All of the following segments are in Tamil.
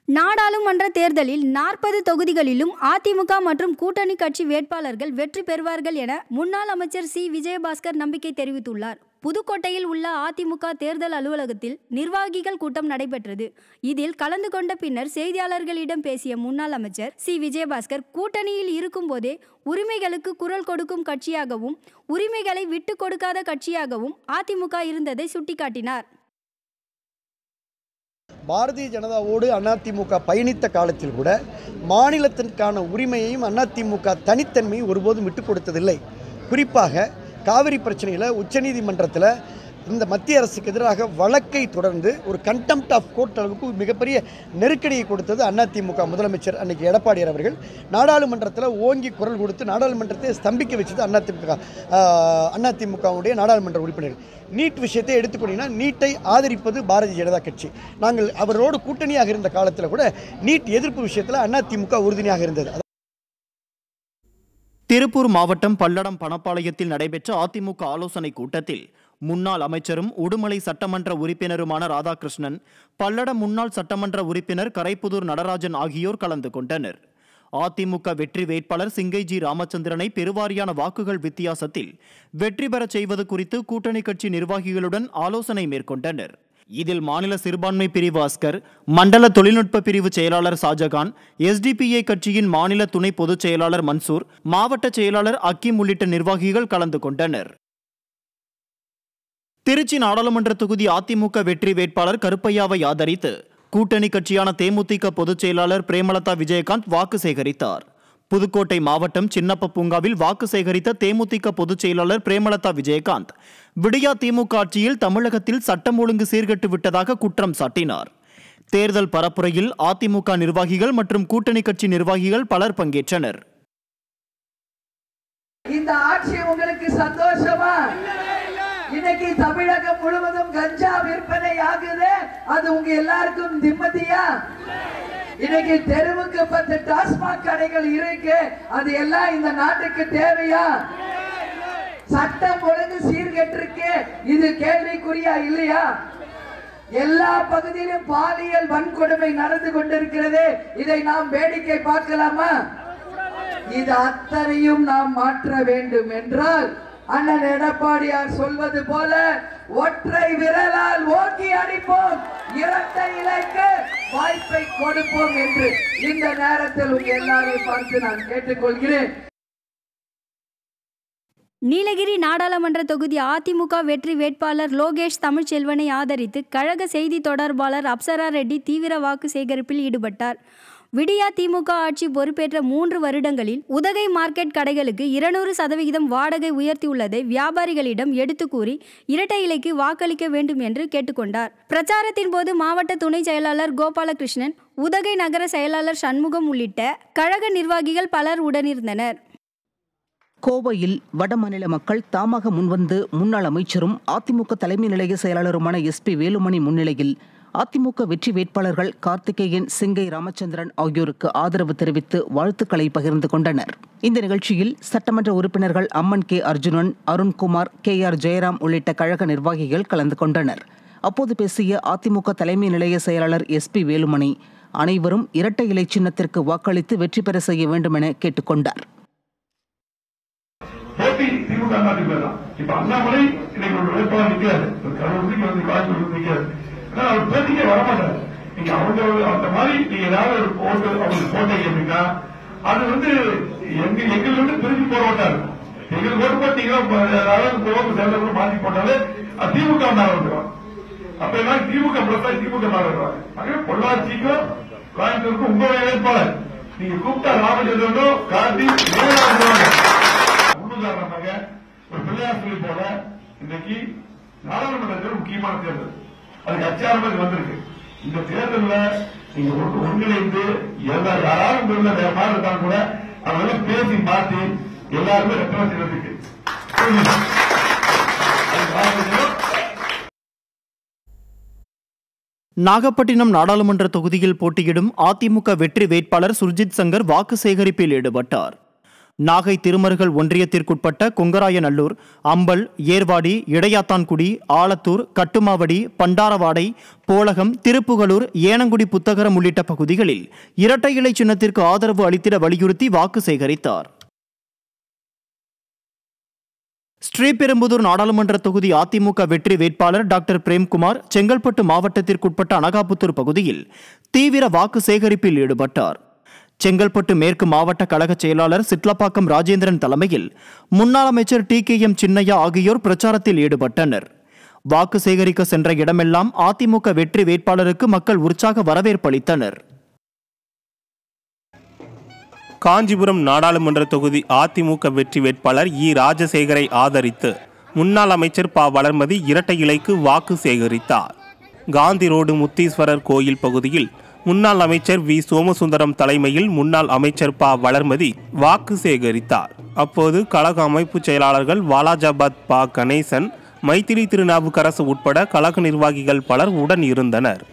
நாடாளுமன்ற தேர்தலில் நாற்பது தொகுதிகளிலும் அதிமுக மற்றும் கூட்டணி கட்சி வேட்பாளர்கள் வெற்றி பெறுவார்கள் என முன்னாள் அமைச்சர் சி விஜயபாஸ்கர் நம்பிக்கை தெரிவித்துள்ளார் புதுக்கோட்டையில் உள்ள அதிமுக தேர்தல் அலுவலகத்தில் நிர்வாகிகள் கூட்டம் நடைபெற்றது இதில் கலந்து கொண்ட பின்னர் செய்தியாளர்களிடம் பேசிய முன்னாள் அமைச்சர் சி விஜயபாஸ்கர் கூட்டணியில் இருக்கும்போதே உரிமைகளுக்கு குரல் கொடுக்கும் கட்சியாகவும் உரிமைகளை விட்டு கொடுக்காத கட்சியாகவும் அதிமுக இருந்ததை சுட்டிக்காட்டினார் பாரதிய ஜனதாவோடு அதிமுக பயணித்த காலத்தில் கூட மாநிலத்திற்கான உரிமையையும் அதிமுக தனித்தன்மையும் ஒருபோதும் விட்டு கொடுத்ததில்லை குறிப்பாக காவிரி பிரச்சனையில் உச்சநீதிமன்றத்தில் இந்த மத்திய அரசுக்கு எதிராக வழக்கை தொடர்ந்து ஒரு கண்டெம்ட் ஆஃப் கோர்ட் அளவுக்கு மிகப்பெரிய நெருக்கடியை கொடுத்தது அதிமுக முதலமைச்சர் அன்னைக்கு எடப்பாடியார் அவர்கள் நாடாளுமன்றத்தில் ஓங்கி குரல் கொடுத்து நாடாளுமன்றத்தை ஸ்தம்பிக்க வச்சது அதிமுக அதிமுகவுடைய நாடாளுமன்ற உறுப்பினர்கள் நீட் விஷயத்தை எடுத்துக்கொண்டீங்கன்னா நீட்டை ஆதரிப்பது பாரதிய ஜனதா கட்சி நாங்கள் அவரோடு கூட்டணியாக இருந்த காலத்தில் கூட நீட் எதிர்ப்பு விஷயத்தில் அதிமுக உறுதுணையாக இருந்தது திருப்பூர் மாவட்டம் பல்லடம் பணப்பாளையத்தில் நடைபெற்ற அதிமுக ஆலோசனைக் கூட்டத்தில் முன்னாள் அமைச்சரும் உடுமலை சட்டமன்ற உறுப்பினருமான ராதாகிருஷ்ணன் பல்லடம் முன்னாள் சட்டமன்ற உறுப்பினர் கரைப்புதூர் நடராஜன் ஆகியோர் கலந்து கொண்டனர் அதிமுக வெற்றி வேட்பாளர் சிங்கைஜி ராமச்சந்திரனை பெருவாரியான வாக்குகள் வித்தியாசத்தில் வெற்றி பெறச் செய்வது குறித்து கூட்டணி கட்சி நிர்வாகிகளுடன் ஆலோசனை மேற்கொண்டனர் இதில் மாநில சிறுபான்மை பிரிவு அஸ்கர் மண்டல தொழில்நுட்ப பிரிவு செயலாளர் ஷாஜகான் எஸ்டிபிஐ கட்சியின் மாநில துணை பொதுச் செயலாளர் மன்சூர் மாவட்ட செயலாளர் அக்கீம் உள்ளிட்ட நிர்வாகிகள் கலந்து கொண்டனர் திருச்சி நாடாளுமன்ற தொகுதி அதிமுக வெற்றி வேட்பாளர் கருப்பையாவை ஆதரித்து கூட்டணி கட்சியான தேமுதிக பொதுச் செயலாளர் பிரேமலதா விஜயகாந்த் வாக்கு சேகரித்தார் புதுக்கோட்டை மாவட்டம் சின்னப்ப பூங்காவில் வாக்கு சேகரித்த தேமுதிக பொதுச் செயலாளர் பிரேமலதா விஜயகாந்த் விடியா திமுக ஆட்சியில் தமிழகத்தில் சட்டம் ஒழுங்கு சீர்கெட்டு விட்டதாக குற்றம் சாட்டினார் தேர்தல் பரப்புரையில் அதிமுக நிர்வாகிகள் மற்றும் கூட்டணி கட்சி நிர்வாகிகள் பலர் பங்கேற்றனர் இந்த ஆட்சி உங்களுக்கு சந்தோஷமா இன்னைக்கு தமிழகம் முழுவதும் கஞ்சா விற்பனை ஆகுது அது உங்க எல்லாருக்கும் நிம்மதியா இன்னைக்கு தெருவுக்கு பத்து டாஸ்மாக் கடைகள் இருக்கு அது எல்லாம் இந்த நாட்டுக்கு தேவையா சட்டம் ஒழுங்கு சீர்கெட்டிருக்கு இது கேள்விக்குறியா இல்லையா எல்லா பகுதியிலும் பாலியல் வன்கொடுமை நடந்து கொண்டிருக்கிறது இதை நாம் வேடிக்கை பார்க்கலாமா இது அத்தனையும் நாம் மாற்ற வேண்டும் என்றால் அண்ணன் எடப்பாடியார் சொல்வது போல ஒற்றை விரலால் ஓங்கி அடிப்போம் இரட்டை இலைக்கு வாய்ப்பை கொடுப்போம் என்று இந்த நேரத்தில் உங்க எல்லாரையும் பார்த்து நான் கேட்டுக்கொள்கிறேன் நீலகிரி நாடாளுமன்ற தொகுதி அதிமுக வெற்றி வேட்பாளர் லோகேஷ் தமிழ்ச்செல்வனை ஆதரித்து கழக செய்தி தொடர்பாளர் அப்சரா ரெட்டி தீவிர வாக்கு சேகரிப்பில் ஈடுபட்டார் விடியா திமுக ஆட்சி பொறுப்பேற்ற மூன்று வருடங்களில் உதகை மார்க்கெட் கடைகளுக்கு இருநூறு சதவிகிதம் வாடகை உயர்த்தியுள்ளதை வியாபாரிகளிடம் எடுத்து கூறி இரட்டை இலைக்கு வாக்களிக்க வேண்டும் என்று கேட்டுக்கொண்டார் பிரச்சாரத்தின் போது மாவட்ட துணை செயலாளர் கோபாலகிருஷ்ணன் உதகை நகர செயலாளர் சண்முகம் உள்ளிட்ட கழக நிர்வாகிகள் பலர் உடனிருந்தனர் கோவையில் வடமாநில மக்கள் தாமாக முன்வந்து முன்னாள் அமைச்சரும் அதிமுக தலைமை நிலைய செயலாளருமான எஸ்பி வேலுமணி முன்னிலையில் அதிமுக வெற்றி வேட்பாளர்கள் கார்த்திகேயன் சிங்கை ராமச்சந்திரன் ஆகியோருக்கு ஆதரவு தெரிவித்து வாழ்த்துக்களை பகிர்ந்து கொண்டனர் இந்த நிகழ்ச்சியில் சட்டமன்ற உறுப்பினர்கள் Amman K Arjunan Arunkumar K R Jayaram உள்ளிட்ட கழக நிர்வாகிகள் கலந்து கொண்டனர் அப்போது பேசிய அதிமுக தலைமை நிலைய செயலாளர் எஸ்பி வேலுமணி அனைவரும் இரட்டை இலை சின்னத்திற்கு வாக்களித்து வெற்றி பெற செய்ய வேண்டும் என கேட்டுக்கொண்டார் போட்டி திமுக அதிமுக தான் இப்ப அண்ணாமலை இன்னைக்கு ஒரு வேட்பாளர் நிற்கிறாரு ஒரு கருவூருக்கு வந்து காய்ச்சல் நிற்கிறாரு ஆனா அவர் பேட்டிக்கே வரமாட்டாரு நீங்க அவங்க அந்த மாதிரி நீங்க ஏதாவது ஒரு ஓட்டு அவங்களுக்கு போட்டீங்க அப்படின்னா அது வந்து எங்க எங்களுக்கு வந்து பிரிஞ்சு போட மாட்டாரு எங்களுக்கு ஓட்டு போட்டீங்கன்னா யாராவது ஓட்டு சேர்ந்தவங்க மாத்தி போட்டாலே அது திமுக மேல வந்துடும் அப்ப எல்லாம் திமுக பிளஸ் திமுக மேல வருவாங்க ஆகவே பொள்ளாச்சிக்கும் கோயம்புத்தூருக்கும் உங்க வேட்பாளர் நீங்க கூப்பிட்டா ராமச்சந்திரனும் காந்தி நேரா வருவாங்க முன்னுதாரணமாக ஒரு பிள்ளையார் சொல்லி போல இன்னைக்கு நாடாளுமன்ற தேர்தல் முக்கியமான தேர்தல் அதுக்கு அச்சாரம் வந்திருக்கு இந்த தேர்தலில் நீங்க ஒன்று ஒன்றிணைந்து எல்லா யாராவது உங்கள வேற மாதிரி இருந்தா கூட அதெல்லாம் பேசி மாத்தி எல்லாருமே ரத்தன செய்யறதுக்கு நாகப்பட்டினம் நாடாளுமன்ற தொகுதியில் போட்டியிடும் அதிமுக வெற்றி வேட்பாளர் சுர்ஜித் சங்கர் வாக்கு சேகரிப்பில் ஈடுபட்டார் நாகை திருமருகல் ஒன்றியத்திற்குட்பட்ட கொங்கராயநல்லூர் அம்பல் ஏர்வாடி இடையாத்தான்குடி ஆலத்தூர் கட்டுமாவடி பண்டாரவாடை போலகம் திருப்புகலூர் ஏனங்குடி புத்தகரம் உள்ளிட்ட பகுதிகளில் இரட்டை இலை சின்னத்திற்கு ஆதரவு அளித்திட வலியுறுத்தி வாக்கு சேகரித்தார் ஸ்ரீபெரும்புதூர் நாடாளுமன்ற தொகுதி அதிமுக வெற்றி வேட்பாளர் டாக்டர் பிரேம்குமார் செங்கல்பட்டு மாவட்டத்திற்குட்பட்ட அனகாபுத்தூர் பகுதியில் தீவிர வாக்கு சேகரிப்பில் ஈடுபட்டார் செங்கல்பட்டு மேற்கு மாவட்ட கழக செயலாளர் சிட்லப்பாக்கம் ராஜேந்திரன் தலைமையில் முன்னாள் அமைச்சர் டி கே எம் சின்னையா ஆகியோர் பிரச்சாரத்தில் ஈடுபட்டனர் வாக்கு சேகரிக்க சென்ற இடமெல்லாம் அதிமுக வெற்றி வேட்பாளருக்கு மக்கள் உற்சாக வரவேற்பு அளித்தனர் காஞ்சிபுரம் நாடாளுமன்ற தொகுதி அதிமுக வெற்றி வேட்பாளர் இ ராஜசேகரை ஆதரித்து முன்னாள் அமைச்சர் ப வளர்மதி இரட்டை இலைக்கு வாக்கு சேகரித்தார் காந்தி ரோடு முத்தீஸ்வரர் கோயில் பகுதியில் முன்னாள் அமைச்சர் வி சோமசுந்தரம் தலைமையில் முன்னாள் அமைச்சர் ப வளர்மதி வாக்கு சேகரித்தார் அப்போது கழக அமைப்பு செயலாளர்கள் வாலாஜாபாத் ப கணேசன் மைத்திரி திருநாவுக்கரசு உட்பட கழக நிர்வாகிகள் பலர் உடன் இருந்தனர்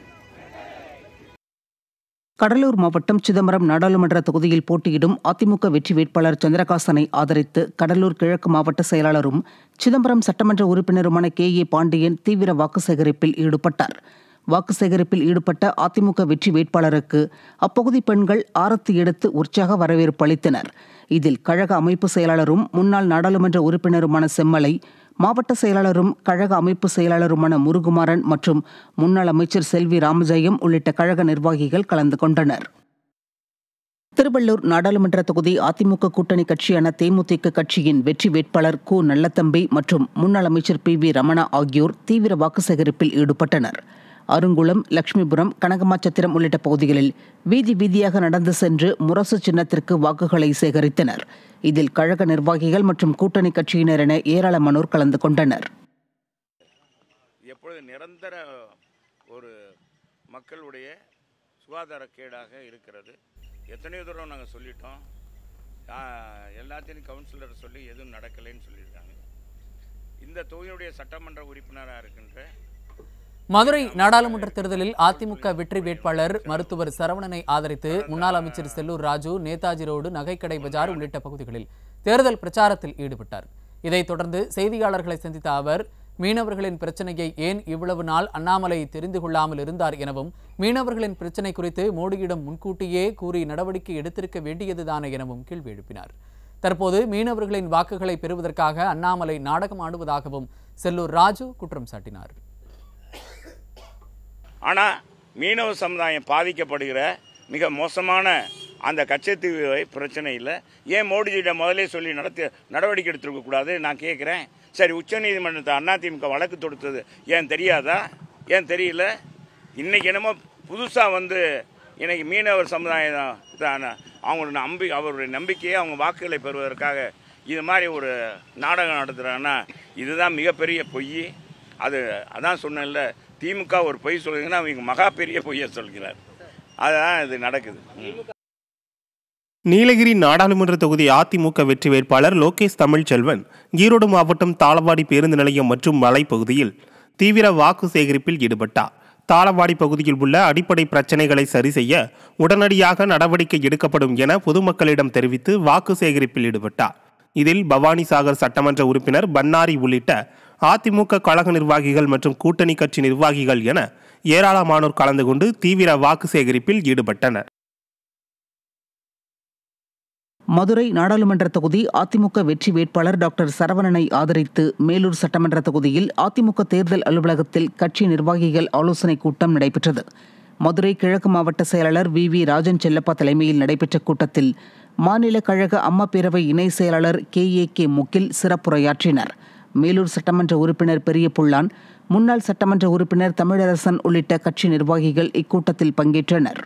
கடலூர் மாவட்டம் சிதம்பரம் நாடாளுமன்ற தொகுதியில் போட்டியிடும் அதிமுக வெற்றி வேட்பாளர் சந்திரகாசனை ஆதரித்து கடலூர் கிழக்கு மாவட்ட செயலாளரும் சிதம்பரம் சட்டமன்ற உறுப்பினருமான கே ஏ பாண்டியன் தீவிர வாக்கு சேகரிப்பில் ஈடுபட்டார் வாக்கு சேகரிப்பில் ஈடுபட்ட அதிமுக வெற்றி வேட்பாளருக்கு அப்பகுதி பெண்கள் ஆரத்தி எடுத்து உற்சாக வரவேற்பு அளித்தனர் இதில் கழக அமைப்பு செயலாளரும் முன்னாள் நாடாளுமன்ற உறுப்பினருமான செம்மலை மாவட்ட செயலாளரும் கழக அமைப்பு செயலாளருமான முருகுமாறன் மற்றும் முன்னாள் அமைச்சர் செல்வி ராமஜெயம் உள்ளிட்ட கழக நிர்வாகிகள் கலந்து கொண்டனர் திருவள்ளூர் நாடாளுமன்ற தொகுதி அதிமுக கூட்டணி கட்சியான தேமுதிக கட்சியின் வெற்றி வேட்பாளர் கு நல்லத்தம்பி மற்றும் முன்னாள் அமைச்சர் பி வி ரமணா ஆகியோர் தீவிர வாக்கு சேகரிப்பில் ஈடுபட்டனர் அருங்குளம் லட்சுமிபுரம் கனகமாச்சத்திரம் உள்ளிட்ட பகுதிகளில் வீதி வீதியாக நடந்து சென்று முரசு சின்னத்திற்கு வாக்குகளை சேகரித்தனர் இதில் கழக நிர்வாகிகள் மற்றும் கூட்டணி கட்சியினர் என ஏராளமானோர் கலந்து கொண்டனர் எப்பொழுது நிரந்தர ஒரு மக்களுடைய சுகாதாரக்கேடாக இருக்கிறது எத்தனையோ தூரம் நாங்கள் சொல்லிட்டோம் ஆ, எல்லாத்தையும் கவுன்சிலர் சொல்லி எதுவும் நடக்கலைன்னு சொல்லியிருக்காங்க இந்த தொகுதியுடைய சட்டமன்ற உறுப்பினராக இருக்கின்ற மதுரை நாடாளுமன்ற தேர்தலில் அதிமுக வெற்றி வேட்பாளர் மருத்துவர் சரவணனை ஆதரித்து முன்னாள் அமைச்சர் செல்லூர் ராஜு நேதாஜி ரோடு நகைக்கடை பஜார் உள்ளிட்ட பகுதிகளில் தேர்தல் பிரச்சாரத்தில் ஈடுபட்டார் இதைத் தொடர்ந்து செய்தியாளர்களை சந்தித்த அவர் மீனவர்களின் பிரச்சனையை ஏன் இவ்வளவு நாள் அண்ணாமலை தெரிந்து கொள்ளாமல் இருந்தார் எனவும் மீனவர்களின் பிரச்சனை குறித்து மோடியிடம் முன்கூட்டியே கூறி நடவடிக்கை எடுத்திருக்க வேண்டியதுதானே எனவும் கேள்வி எழுப்பினார் தற்போது மீனவர்களின் வாக்குகளை பெறுவதற்காக அண்ணாமலை நாடகம் ஆடுவதாகவும் செல்லூர் ராஜு குற்றம் சாட்டினார் ஆனால் மீனவ சமுதாயம் பாதிக்கப்படுகிற மிக மோசமான அந்த கச்சத்தீவு பிரச்சனையில் ஏன் மோடிஜியிடம் முதலே சொல்லி நடத்தி நடவடிக்கை எடுத்துருக்க கூடாது நான் கேட்குறேன் சரி உச்சநீதிமன்றத்தை அதிமுக வழக்கு தொடுத்தது ஏன் தெரியாதா ஏன் தெரியல இன்னைக்கு என்னமோ புதுசாக வந்து இன்னைக்கு மீனவர் சமுதாயம் தான் அவங்களோட நம்பி அவருடைய நம்பிக்கையை அவங்க வாக்குகளை பெறுவதற்காக இது மாதிரி ஒரு நாடகம் நடத்துகிறாங்கன்னா இதுதான் மிகப்பெரிய பொய் அது அதான் சொன்னேன்ல திமுக ஒரு பொய் சொல்லுங்கன்னா அவங்க மகா பெரிய பொய்யை சொல்கிறார் அதுதான் இது நடக்குது ம். நீலகிரி நாடாளுமன்ற தொகுதி அதிமுக வெற்றி வேட்பாளர் லோகேஷ் தமிழ்ச்செல்வன் ஈரோடு மாவட்டம் தாளவாடி பேருந்து நிலையம் மற்றும் மலைப்பகுதியில் தீவிர வாக்கு சேகரிப்பில் ஈடுபட்டார் தாளவாடி பகுதியில் உள்ள அடிப்படை பிரச்சனைகளை சரி செய்ய உடனடியாக நடவடிக்கை எடுக்கப்படும் என பொதுமக்களிடம் தெரிவித்து வாக்கு சேகரிப்பில் ஈடுபட்டார் இதில் பவானி சாகர் சட்டமன்ற உறுப்பினர் பன்னாரி உள்ளிட்ட அதிமுக கழக நிர்வாகிகள் மற்றும் கூட்டணி கட்சி நிர்வாகிகள் என ஏராளமானோர் கலந்து கொண்டு தீவிர வாக்கு சேகரிப்பில் ஈடுபட்டனர் மதுரை நாடாளுமன்ற தொகுதி அதிமுக வெற்றி வேட்பாளர் டாக்டர் சரவணனை ஆதரித்து மேலூர் சட்டமன்ற தொகுதியில் அதிமுக தேர்தல் அலுவலகத்தில் கட்சி நிர்வாகிகள் ஆலோசனைக் கூட்டம் நடைபெற்றது மதுரை கிழக்கு மாவட்ட செயலாளர் வி வி ராஜன் செல்லப்பா தலைமையில் நடைபெற்ற கூட்டத்தில் மாநில கழக அம்மா பேரவை இணை செயலாளர் கே ஏ கே முகில் சிறப்புரையாற்றினர் மேலூர் சட்டமன்ற உறுப்பினர் பெரிய புல்லான் முன்னாள் சட்டமன்ற உறுப்பினர் தமிழரசன் உள்ளிட்ட கட்சி நிர்வாகிகள் இக்கூட்டத்தில் பங்கேற்றனர்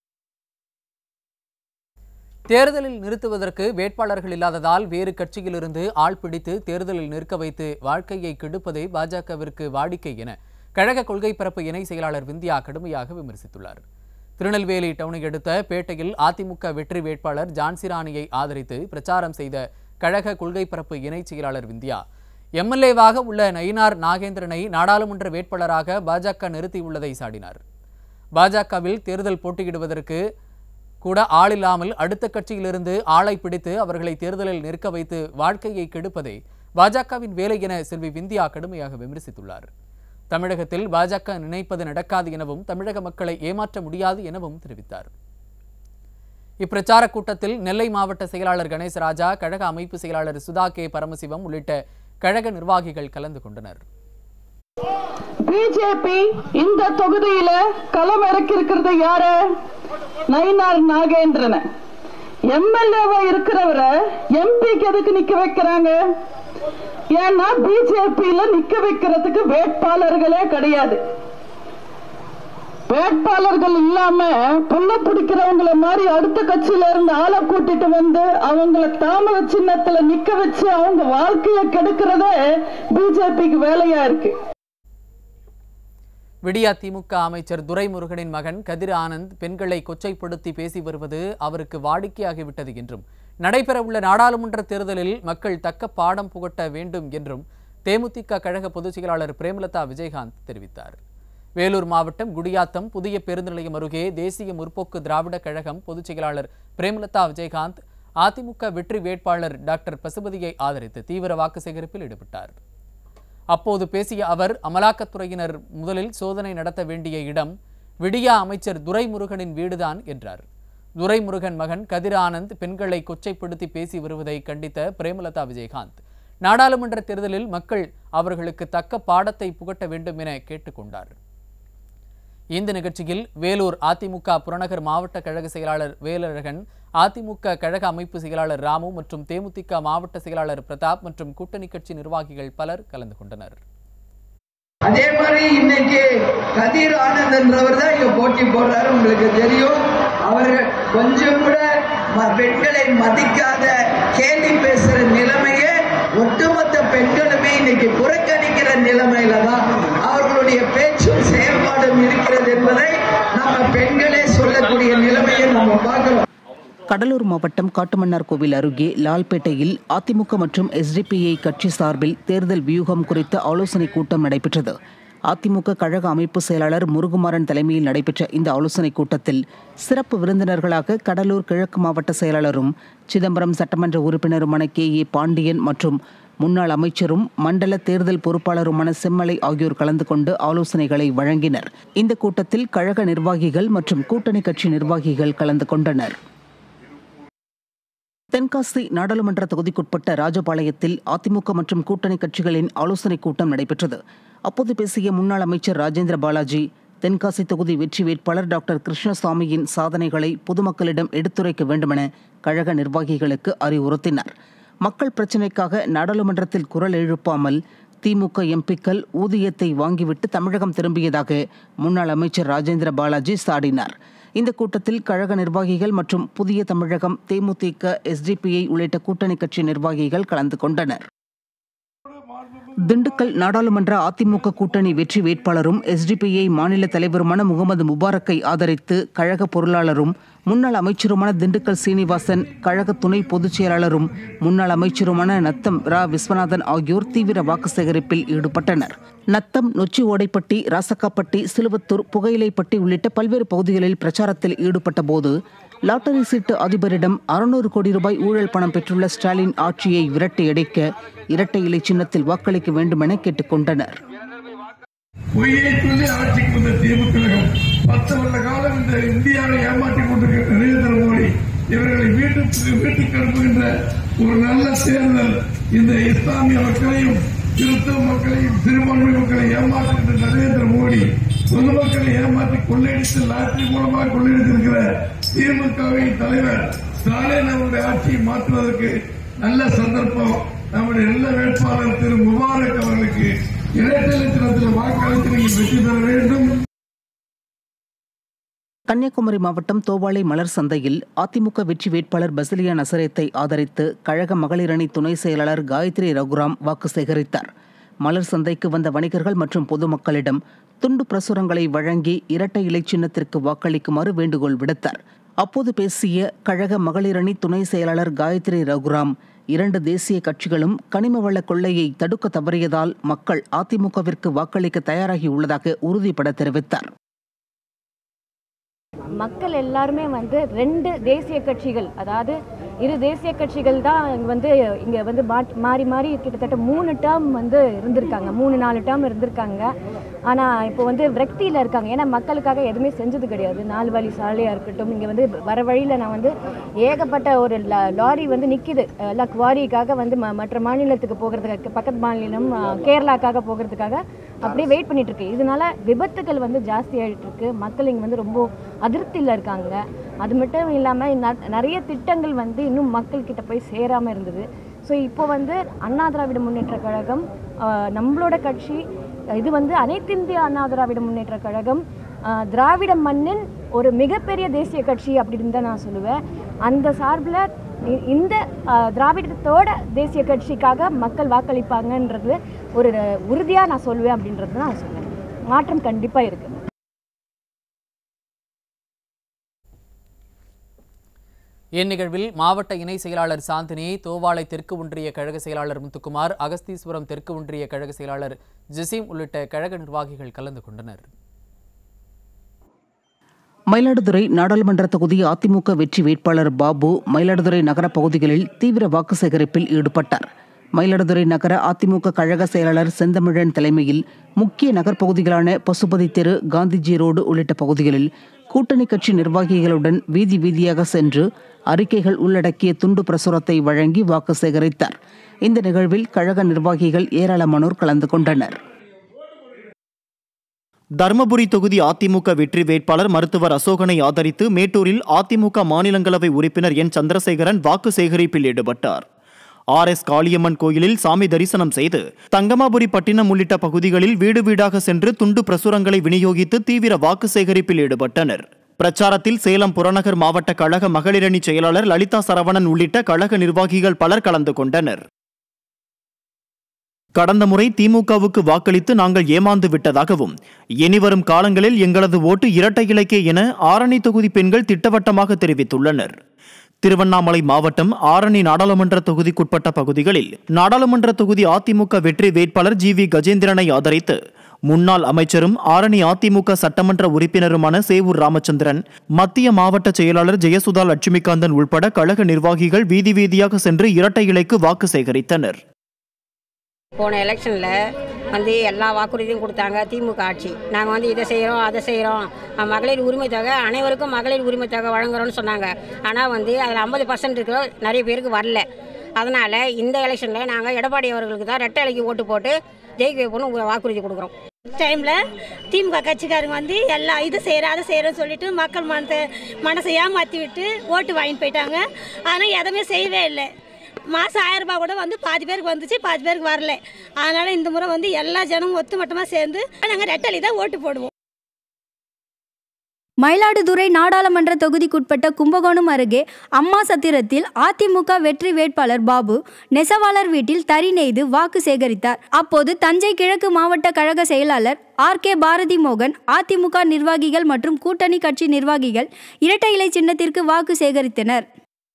தேர்தலில் நிறுத்துவதற்கு வேட்பாளர்கள் இல்லாததால் வேறு கட்சியிலிருந்து ஆள் பிடித்து தேர்தலில் நிற்க வைத்து வாழ்க்கையை கெடுப்பதே பாஜகவிற்கு வாடிக்கை என கழக கொள்கை பரப்பு இணை செயலாளர் விந்தியா கடுமையாக விமர்சித்துள்ளார் திருநெல்வேலி டவுனை அடுத்த பேட்டையில் அதிமுக வெற்றி வேட்பாளர் ஜான்சிராணியை ஆதரித்து பிரச்சாரம் செய்த கழக கொள்கை பரப்பு இணை செயலாளர் விந்தியா எம்எல்ஏவாக உள்ள நயினார் நாகேந்திரனை நாடாளுமன்ற வேட்பாளராக பாஜக நிறுத்தியுள்ளதை சாடினார் பாஜகவில் தேர்தல் போட்டியிடுவதற்கு கூட ஆள் இல்லாமல் அடுத்த கட்சியிலிருந்து ஆளை பிடித்து அவர்களை தேர்தலில் நிற்க வைத்து வாழ்க்கையை கெடுப்பதே பாஜகவின் வேலை என செல்வி விந்தியா கடுமையாக விமர்சித்துள்ளார் தமிழகத்தில் பாஜக நினைப்பது நடக்காது எனவும் தமிழக மக்களை ஏமாற்ற முடியாது எனவும் தெரிவித்தார் இப்பிரச்சார கூட்டத்தில் நெல்லை மாவட்ட செயலாளர் கணேசராஜா கழக அமைப்பு செயலாளர் சுதா கே பரமசிவம் உள்ளிட்ட கழக நிர்வாகிகள் கலந்து கொண்டனர் பிஜேபி இந்த தொகுதியில களம் இறக்கிருக்கிறது யாரு நயினார் நாகேந்திரன் எம்எல்ஏவா இருக்கிறவரை எம்பிக்கு எதுக்கு நிக்க வைக்கிறாங்க ஏன்னா பிஜேபியில நிக்க வைக்கிறதுக்கு வேட்பாளர்களே கிடையாது வேட்பாளர்கள் இல்லாம புள்ள பிடிக்கிறவங்கள மாதிரி அடுத்த கட்சியில இருந்து ஆளை கூட்டிட்டு வந்து அவங்கள தாமத சின்னத்துல நிக்க வச்சு அவங்க வாழ்க்கைய கெடுக்கிறதே பிஜேபிக்கு வேலையா இருக்கு விடியா திமுக அமைச்சர் துரைமுருகனின் மகன் கதிர் ஆனந்த் பெண்களை கொச்சைப்படுத்தி பேசி வருவது அவருக்கு வாடிக்கையாகிவிட்டது என்றும் நடைபெறவுள்ள நாடாளுமன்ற தேர்தலில் மக்கள் தக்க பாடம் புகட்ட வேண்டும் என்றும் தேமுதிக கழக பொதுச் செயலாளர் பிரேமலதா விஜயகாந்த் தெரிவித்தார் வேலூர் மாவட்டம் குடியாத்தம் புதிய பேருந்து நிலையம் அருகே தேசிய முற்போக்கு திராவிட கழகம் பொதுச் செயலாளர் பிரேமலதா விஜயகாந்த் அதிமுக வெற்றி வேட்பாளர் டாக்டர் பசுபதியை ஆதரித்து தீவிர வாக்கு சேகரிப்பில் ஈடுபட்டார் அப்போது பேசிய அவர் அமலாக்கத்துறையினர் முதலில் சோதனை நடத்த வேண்டிய இடம் விடியா அமைச்சர் துரைமுருகனின் வீடுதான் என்றார் துரைமுருகன் மகன் கதிர் ஆனந்த் பெண்களை கொச்சைப்படுத்தி பேசி வருவதை கண்டித்த பிரேமலதா விஜயகாந்த் நாடாளுமன்ற தேர்தலில் மக்கள் அவர்களுக்கு தக்க பாடத்தை புகட்ட வேண்டும் என கேட்டுக்கொண்டார் இந்த நிகழ்ச்சியில் வேலூர் அதிமுக புறநகர் மாவட்ட கழக செயலாளர் வேலழகன் அதிமுக கழக அமைப்பு செயலாளர் ராமு மற்றும் தேமுதிக மாவட்ட செயலாளர் பிரதாப் மற்றும் கூட்டணி கட்சி நிர்வாகிகள் பலர் கலந்து கொண்டனர் அதே மாதிரி இன்னைக்கு கதிர் ஆனந்த் என்றவர் தான் இங்க போட்டி போடுறாரு உங்களுக்கு தெரியும் அவர்கள் கொஞ்சம் கூட ம- பெண்களை மதிக்காத கேலி பேசுற நிலைமையே ஒட்டுமொத்த பெண்களுமே இன்னைக்கு புறக்கணிக்கிற நிலைமையில தான் அவர்களுடைய பேச்சும் செயல்பாடும் இருக்கிறது என்பதை நம்ம பெண்களே சொல்லக்கூடிய நிலைமையை நம்ம பார்க்கிறோம் கடலூர் மாவட்டம் காட்டுமன்னார் கோவில் அருகே லால்பேட்டையில் அதிமுக மற்றும் எஸ்டிபிஐ கட்சி சார்பில் தேர்தல் வியூகம் குறித்த ஆலோசனைக் கூட்டம் நடைபெற்றது அதிமுக கழக அமைப்பு செயலாளர் முருகுமாறன் தலைமையில் நடைபெற்ற இந்த ஆலோசனைக் கூட்டத்தில் சிறப்பு விருந்தினர்களாக கடலூர் கிழக்கு மாவட்ட செயலாளரும் சிதம்பரம் சட்டமன்ற உறுப்பினருமான கே ஏ பாண்டியன் மற்றும் முன்னாள் அமைச்சரும் மண்டல தேர்தல் பொறுப்பாளருமான செம்மலை ஆகியோர் கலந்து கொண்டு ஆலோசனைகளை வழங்கினர் இந்த கூட்டத்தில் கழக நிர்வாகிகள் மற்றும் கூட்டணி கட்சி நிர்வாகிகள் கலந்து கொண்டனர் தென்காசி நாடாளுமன்ற தொகுதிக்குட்பட்ட ராஜபாளையத்தில் அதிமுக மற்றும் கூட்டணி கட்சிகளின் ஆலோசனைக் கூட்டம் நடைபெற்றது அப்போது பேசிய முன்னாள் அமைச்சர் ராஜேந்திர பாலாஜி தென்காசி தொகுதி வெற்றி வேட்பாளர் டாக்டர் கிருஷ்ணசாமியின் சாதனைகளை பொதுமக்களிடம் எடுத்துரைக்க வேண்டுமென கழக நிர்வாகிகளுக்கு அறிவுறுத்தினார் மக்கள் பிரச்சினைக்காக நாடாளுமன்றத்தில் குரல் எழுப்பாமல் திமுக எம்பிக்கள் ஊதியத்தை வாங்கிவிட்டு தமிழகம் திரும்பியதாக முன்னாள் அமைச்சர் ராஜேந்திர பாலாஜி சாடினார் இந்த கூட்டத்தில் கழக நிர்வாகிகள் மற்றும் புதிய தமிழகம் தேமுதிக எஸ்டிபிஐ உள்ளிட்ட கூட்டணி கட்சி நிர்வாகிகள் கலந்து கொண்டனர் திண்டுக்கல் நாடாளுமன்ற அதிமுக கூட்டணி வெற்றி வேட்பாளரும் எஸ்டிபிஐ மாநில தலைவருமான முகமது முபாரக்கை ஆதரித்து கழக பொருளாளரும் முன்னாள் அமைச்சருமான திண்டுக்கல் சீனிவாசன் கழக துணை பொதுச் செயலாளரும் முன்னாள் அமைச்சருமான நத்தம் ரா விஸ்வநாதன் ஆகியோர் தீவிர வாக்கு சேகரிப்பில் ஈடுபட்டனர் நத்தம் நொச்சி ஓடைப்பட்டி ராசக்காப்பட்டி சிலுவத்தூர் புகையிலைப்பட்டி உள்ளிட்ட பல்வேறு பகுதிகளில் பிரச்சாரத்தில் ஈடுபட்ட போது லாட்டரி சீட்டு அதிபரிடம் அறுநூறு கோடி ரூபாய் ஊழல் பணம் பெற்றுள்ள ஸ்டாலின் ஆட்சியை விரட்டி அடிக்க இரட்டை இலை சின்னத்தில் வாக்களிக்க வேண்டுமென கேட்டுக்கொண்டனர் பொய்யை சொல்லி ஆட்சிக்கு வந்த திமுக பத்து வருட காலம் இந்த இந்தியாவை ஏமாற்றிக் கொண்டிருக்கிற நரேந்திர மோடி இவர்களை வீட்டுக்கு வீட்டுக்கு அனுப்புகின்ற ஒரு நல்ல தேர்தல் இந்த இஸ்லாமிய மக்களையும் கிறிஸ்தவ மக்களையும் சிறுபான்மை மக்களை ஏமாற்றுகின்ற நரேந்திர மோடி பொதுமக்களை ஏமாற்றி கொள்ளையடித்து லாட்டரி மூலமாக கொள்ளையடித்திருக்கிற திமுகவின் தலைவர் ஸ்டாலின் அவருடைய ஆட்சியை மாற்றுவதற்கு நல்ல சந்தர்ப்பம் நம்முடைய நல்ல வேட்பாளர் திரு முபாரக் அவர்களுக்கு இரட்டை லட்சத்தில் வாக்களித்து நீங்கள் வெற்றி பெற வேண்டும் கன்னியாகுமரி மாவட்டம் தோவாளை மலர் சந்தையில் அதிமுக வெற்றி வேட்பாளர் பசிலியா நசரேத்தை ஆதரித்து கழக மகளிர் அணி துணை செயலாளர் காயத்ரி ரகுராம் வாக்கு சேகரித்தார் மலர் சந்தைக்கு வந்த வணிகர்கள் மற்றும் பொதுமக்களிடம் துண்டு பிரசுரங்களை வழங்கி இரட்டை இலை சின்னத்திற்கு வாக்களிக்குமாறு வேண்டுகோள் விடுத்தார் அப்போது பேசிய கழக மகளிர் அணி துணை செயலாளர் காயத்ரி ரகுராம் இரண்டு தேசிய கட்சிகளும் கனிம வள கொள்ளையை தடுக்க தவறியதால் மக்கள் அதிமுகவிற்கு வாக்களிக்க தயாராகி உள்ளதாக உறுதிபட தெரிவித்தார் மக்கள் எல்லாருமே வந்து ரெண்டு தேசிய கட்சிகள் அதாவது இரு தேசிய கட்சிகள் தான் இங்க வந்து இங்கே வந்து மாட்- மாறி மாறி கிட்டத்தட்ட மூணு டேர்ம் வந்து இருந்திருக்காங்க மூணு நாலு டேர்ம் இருந்திருக்காங்க ஆனால் இப்போ வந்து விரக்தியில் இருக்காங்க ஏன்னா மக்களுக்காக எதுவுமே செஞ்சது கிடையாது நாலு வழி சாலையாக இருக்கட்டும் இங்கே வந்து வர வழியில் நான் வந்து ஏகப்பட்ட ஒரு ல- லாரி வந்து நிற்கிது எல்லாம் குவாரிக்காக வந்து ம மற்ற மாநிலத்துக்கு போகிறதுக்கு பக்கத்து மாநிலம் அ, கேரளாக்காக போகிறதுக்காக அப்படியே வெயிட் பண்ணிட்டு இருக்கு இதனால விபத்துகள் வந்து ஜாஸ்தி ஆகிட்டு இருக்கு மக்கள் இங்கே வந்து ரொம்ப அதிருப்தியில் இருக்காங்க அது மட்டும் இல்லாமல் நிறைய திட்டங்கள் வந்து இன்னும் மக்கள் கிட்ட போய் சேராமல் இருந்தது ஸோ இப்போ வந்து அண்ணா திராவிட முன்னேற்ற கழகம் அஹ், நம்மளோட கட்சி இது வந்து அனைத்திந்திய அண்ணா திராவிட முன்னேற்ற கழகம் அஹ், திராவிட மண்ணின் ஒரு மிகப்பெரிய தேசிய கட்சி அப்படின்னு தான் நான் சொல்லுவேன் அந்த சார்பில் இ- இந்த அஹ், திராவிடத்தோட தேசிய கட்சிக்காக மக்கள் வாக்களிப்பாங்கன்றது ஒரு உறுதியாக நான் சொல்லுவேன் அப்படின்றது நான் சொல்லுவேன் மாற்றம் கண்டிப்பாக இருக்குது இந்நிகழ்வில் மாவட்ட இணை செயலாளர் சாந்தினி தோவாளை தெற்கு ஒன்றிய கழக செயலாளர் முத்துக்குமார் அகஸ்தீஸ்வரம் தெற்கு ஒன்றிய கழக செயலாளர் ஜசீம் உள்ளிட்ட கழக நிர்வாகிகள் கலந்து கொண்டனர் மயிலாடுதுறை நாடாளுமன்ற தொகுதி அதிமுக வெற்றி வேட்பாளர் பாபு மயிலாடுதுறை நகர பகுதிகளில் தீவிர வாக்கு சேகரிப்பில் ஈடுபட்டார் மயிலாடுதுறை நகர அதிமுக கழக செயலாளர் செந்தமிழன் தலைமையில் முக்கிய நகர்ப்பகுதிகளான பசுபதி தெரு காந்திஜி ரோடு உள்ளிட்ட பகுதிகளில் கூட்டணி கட்சி நிர்வாகிகளுடன் வீதி வீதியாக சென்று அறிக்கைகள் உள்ளடக்கிய துண்டு பிரசுரத்தை வழங்கி வாக்கு சேகரித்தார் இந்த நிகழ்வில் கழக நிர்வாகிகள் ஏராளமானோர் கலந்து கொண்டனர் தருமபுரி தொகுதி அதிமுக வெற்றி வேட்பாளர் மருத்துவர் அசோகனை ஆதரித்து மேட்டூரில் அதிமுக மாநிலங்களவை உறுப்பினர் என் சந்திரசேகரன் வாக்கு சேகரிப்பில் ஈடுபட்டார் ஆர் எஸ் காளியம்மன் கோயிலில் சாமி தரிசனம் செய்து தங்கமாபுரி பட்டினம் உள்ளிட்ட பகுதிகளில் வீடு வீடாக சென்று துண்டு பிரசுரங்களை விநியோகித்து தீவிர வாக்கு சேகரிப்பில் ஈடுபட்டனர் பிரச்சாரத்தில் சேலம் புறநகர் மாவட்ட கழக மகளிரணி செயலாளர் லலிதா சரவணன் உள்ளிட்ட கழக நிர்வாகிகள் பலர் கலந்து கொண்டனர் கடந்த முறை திமுகவுக்கு வாக்களித்து நாங்கள் ஏமாந்து விட்டதாகவும் இனிவரும் காலங்களில் எங்களது ஓட்டு இரட்டை இலக்கே என ஆரணி தொகுதி பெண்கள் திட்டவட்டமாக தெரிவித்துள்ளனர் திருவண்ணாமலை மாவட்டம் ஆரணி நாடாளுமன்ற தொகுதிக்குட்பட்ட பகுதிகளில் நாடாளுமன்ற தொகுதி அதிமுக வெற்றி வேட்பாளர் ஜி வி கஜேந்திரனை ஆதரித்து முன்னாள் அமைச்சரும் ஆரணி அதிமுக சட்டமன்ற உறுப்பினருமான சேவூர் ராமச்சந்திரன் மத்திய மாவட்ட செயலாளர் ஜெயசுதா லட்சுமிகாந்தன் உள்பட கழக நிர்வாகிகள் வீதி வீதியாக சென்று இரட்டை இலைக்கு வாக்கு சேகரித்தனர் போன எலெக்ஷனில் வந்து எல்லா வாக்குறுதியும் கொடுத்தாங்க திமுக ஆட்சி நாங்கள் வந்து இதை செய்கிறோம் அதை செய்கிறோம் மகளிர் உரிமை தொகை அனைவருக்கும் மகளிர் உரிமை தொகை வழங்குறோம்னு சொன்னாங்க ஆனால் வந்து அதில் ஐம்பது பர்சன்ட் இருக்கிற நிறைய பேருக்கு வரல அதனால் இந்த எலெக்ஷனில் நாங்கள் எடப்பாடி அவர்களுக்கு தான் ரெட்டை இலைக்கு ஓட்டு போட்டு ஜெயிக்க வைப்போம்னு வாக்குறுதி கொடுக்குறோம் டைமில் திமுக கட்சிக்காரங்க வந்து எல்லா இது செய்கிறோம் அதை செய்கிறோன்னு சொல்லிட்டு மக்கள் மனத்தை மனசை ஏமாற்றி விட்டு ஓட்டு வாங்கிட்டு போயிட்டாங்க ஆனால் எதுவுமே செய்யவே இல்லை மாதம் ஆயிரம் ரூபாய் கூட வந்து பாதி பேருக்கு வந்துச்சு பாதி பேருக்கு வரல அதனால் இந்த முறை வந்து எல்லா ஜனமும் ஒத்துமொட்டமாக சேர்ந்து நாங்கள் ரெட்டலி தான் ஓட்டு போடுவோம் மயிலாடுதுறை நாடாளுமன்ற தொகுதிக்குட்பட்ட கும்பகோணம் அருகே அம்மா சத்திரத்தில் அதிமுக வெற்றி வேட்பாளர் பாபு நெசவாளர் வீட்டில் தறி நெய்து வாக்கு சேகரித்தார் அப்போது தஞ்சை கிழக்கு மாவட்ட கழக செயலாளர் ஆர் கே பாரதி மோகன் அதிமுக நிர்வாகிகள் மற்றும் கூட்டணி கட்சி நிர்வாகிகள் இரட்டை இலை சின்னத்திற்கு வாக்கு சேகரித்தனர்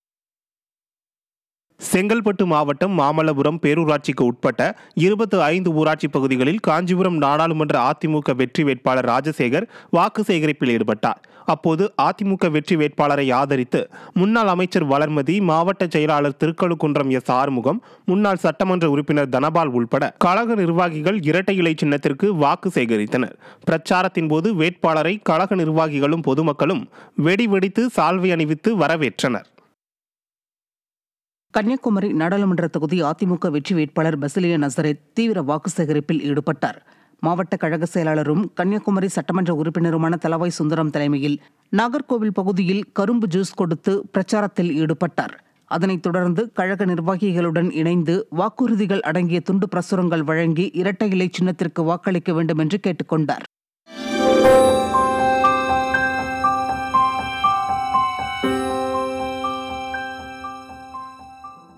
செங்கல்பட்டு மாவட்டம் மாமல்லபுரம் பேரூராட்சிக்கு உட்பட்ட இருபத்து ஐந்து ஊராட்சி பகுதிகளில் காஞ்சிபுரம் நாடாளுமன்ற அதிமுக வெற்றி வேட்பாளர் ராஜசேகர் வாக்கு சேகரிப்பில் ஈடுபட்டார் அப்போது அதிமுக வெற்றி வேட்பாளரை ஆதரித்து முன்னாள் அமைச்சர் வளர்மதி மாவட்ட செயலாளர் திருக்கழுக்குன்றம் எஸ் ஆறுமுகம் முன்னாள் சட்டமன்ற உறுப்பினர் தனபால் உள்பட கழக நிர்வாகிகள் இரட்டை இலை சின்னத்திற்கு வாக்கு சேகரித்தனர் பிரச்சாரத்தின் போது வேட்பாளரை கழக நிர்வாகிகளும் பொதுமக்களும் வெடி வெடித்து சால்வை அணிவித்து வரவேற்றனர் கன்னியாகுமரி நாடாளுமன்ற தொகுதி அதிமுக வெற்றி வேட்பாளர் பசிலிய நசரேத் தீவிர வாக்கு சேகரிப்பில் ஈடுபட்டார் மாவட்ட கழக செயலாளரும் கன்னியாகுமரி சட்டமன்ற உறுப்பினருமான தலவாய் சுந்தரம் தலைமையில் நாகர்கோவில் பகுதியில் கரும்பு ஜூஸ் கொடுத்து பிரச்சாரத்தில் ஈடுபட்டார் அதனைத் தொடர்ந்து கழக நிர்வாகிகளுடன் இணைந்து வாக்குறுதிகள் அடங்கிய துண்டு பிரசுரங்கள் வழங்கி இரட்டை இலை சின்னத்திற்கு வாக்களிக்க வேண்டும் என்று கேட்டுக்கொண்டார்